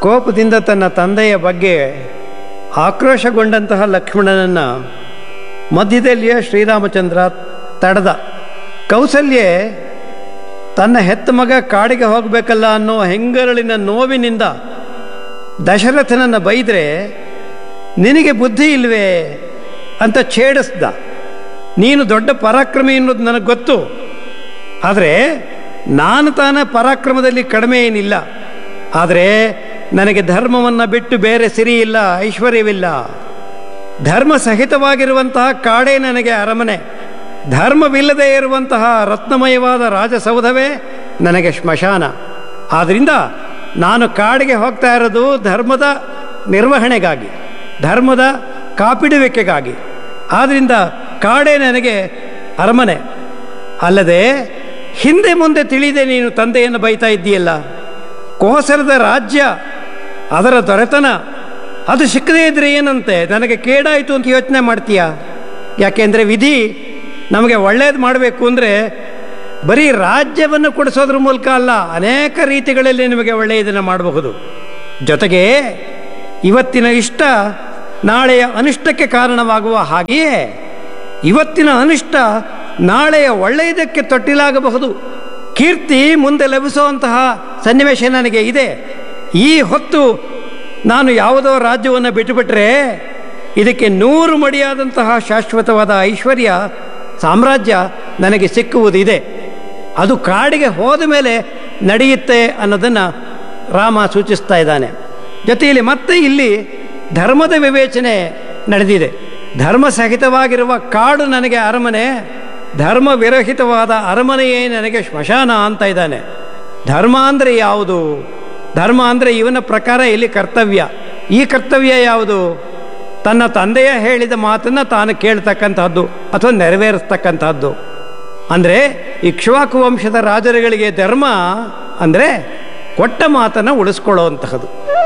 ಕೋಪದಿಂದ ತನ್ನ ತಂದೆಯ ಬಗ್ಗೆ ಆಕ್ರೋಶಗೊಂಡಂತಹ ಲಕ್ಷ್ಮಣನನ್ನು ಮಧ್ಯದಲ್ಲಿಯೇ ಶ್ರೀರಾಮಚಂದ್ರ ತಡೆದ ಕೌಸಲ್ಯೆ ತನ್ನ ಹೆತ್ತ ಮಗ ಕಾಡಿಗೆ ಹೋಗಬೇಕಲ್ಲ ಅನ್ನೋ ಹೆಂಗರಳಿನ ನೋವಿನಿಂದ ದಶರಥನನ್ನು ಬೈದರೆ ನಿನಗೆ ಬುದ್ಧಿ ಇಲ್ವೇ ಅಂತ ಛೇಡಿಸ್ದ ನೀನು ದೊಡ್ಡ ಪರಾಕ್ರಮಿ ಅನ್ನೋದು ನನಗೆ ಗೊತ್ತು ಆದರೆ ನಾನು ತಾನ ಪರಾಕ್ರಮದಲ್ಲಿ ಕಡಿಮೆ ಏನಿಲ್ಲ ಆದರೆ ನನಗೆ ಧರ್ಮವನ್ನು ಬಿಟ್ಟು ಬೇರೆ ಸಿರಿ ಇಲ್ಲ ಐಶ್ವರ್ಯವಿಲ್ಲ ಧರ್ಮ ಸಹಿತವಾಗಿರುವಂತಹ ಕಾಡೇ ನನಗೆ ಅರಮನೆ ಧರ್ಮವಿಲ್ಲದೆ ಇರುವಂತಹ ರತ್ನಮಯವಾದ ರಾಜಸೌಧವೇ ನನಗೆ ಶ್ಮಶಾನ ಆದ್ದರಿಂದ ನಾನು ಕಾಡಿಗೆ ಹೋಗ್ತಾ ಇರೋದು ಧರ್ಮದ ನಿರ್ವಹಣೆಗಾಗಿ ಧರ್ಮದ ಕಾಪಿಡುವಿಕೆಗಾಗಿ ಆದ್ದರಿಂದ ಕಾಡೇ ನನಗೆ ಅರಮನೆ ಅಲ್ಲದೆ ಹಿಂದೆ ಮುಂದೆ ತಿಳಿದೆ ನೀನು ತಂದೆಯನ್ನು ಬೈತಾ ಇದ್ದೀಯಲ್ಲ ಕೋಸರದ ರಾಜ್ಯ ಅದರ ದೊರೆತನ ಅದು ಸಿಕ್ಕದೇ ಇದ್ರೆ ಏನಂತೆ ನನಗೆ ಕೇಡಾಯಿತು ಅಂತ ಯೋಚನೆ ಮಾಡ್ತೀಯ ಯಾಕೆಂದರೆ ವಿಧಿ ನಮಗೆ ಒಳ್ಳೇದು ಮಾಡಬೇಕು ಅಂದರೆ ಬರೀ ರಾಜ್ಯವನ್ನು ಕೊಡಿಸೋದ್ರ ಮೂಲಕ ಅಲ್ಲ ಅನೇಕ ರೀತಿಗಳಲ್ಲಿ ನಿಮಗೆ ಒಳ್ಳೆಯದನ್ನು ಮಾಡಬಹುದು ಜೊತೆಗೆ ಇವತ್ತಿನ ಇಷ್ಟ ನಾಳೆಯ ಅನಿಷ್ಟಕ್ಕೆ ಕಾರಣವಾಗುವ ಹಾಗೆಯೇ ಇವತ್ತಿನ ಅನಿಷ್ಟ ನಾಳೆಯ ಒಳ್ಳೆಯದಕ್ಕೆ ತೊಟ್ಟಿಲಾಗಬಹುದು ಕೀರ್ತಿ ಮುಂದೆ ಲಭಿಸುವಂತಹ ಸನ್ನಿವೇಶ ನನಗೆ ಇದೆ ಈ ಹೊತ್ತು ನಾನು ಯಾವುದೋ ರಾಜ್ಯವನ್ನು ಬಿಟ್ಟುಬಿಟ್ರೆ ಇದಕ್ಕೆ ನೂರು ಮಡಿಯಾದಂತಹ ಶಾಶ್ವತವಾದ ಐಶ್ವರ್ಯ ಸಾಮ್ರಾಜ್ಯ ನನಗೆ ಸಿಕ್ಕುವುದಿದೆ ಅದು ಕಾಡಿಗೆ ಹೋದ ಮೇಲೆ ನಡೆಯುತ್ತೆ ಅನ್ನೋದನ್ನು ರಾಮ ಸೂಚಿಸ್ತಾ ಇದ್ದಾನೆ ಜೊತೆಯಲ್ಲಿ ಮತ್ತೆ ಇಲ್ಲಿ ಧರ್ಮದ ವಿವೇಚನೆ ನಡೆದಿದೆ ಧರ್ಮ ಸಹಿತವಾಗಿರುವ ಕಾಡು ನನಗೆ ಅರಮನೆ ಧರ್ಮ ವಿರಹಿತವಾದ ಅರಮನೆಯೇ ನನಗೆ ಶ್ಮಶಾನ ಅಂತ ಇದ್ದಾನೆ ಧರ್ಮ ಅಂದರೆ ಯಾವುದು ಧರ್ಮ ಅಂದರೆ ಇವನ ಪ್ರಕಾರ ಇಲ್ಲಿ ಕರ್ತವ್ಯ ಈ ಕರ್ತವ್ಯ ಯಾವುದು ತನ್ನ ತಂದೆಯ ಹೇಳಿದ ಮಾತನ್ನು ತಾನು ಕೇಳ್ತಕ್ಕಂಥದ್ದು ಅಥವಾ ನೆರವೇರಿಸ್ತಕ್ಕಂಥದ್ದು ಅಂದರೆ ಇಕ್ಷ್ವಾಕು ವಂಶದ ರಾಜರುಗಳಿಗೆ ಧರ್ಮ ಅಂದರೆ ಕೊಟ್ಟ ಮಾತನ್ನು ಉಳಿಸ್ಕೊಳ್ಳುವಂತಹದ್ದು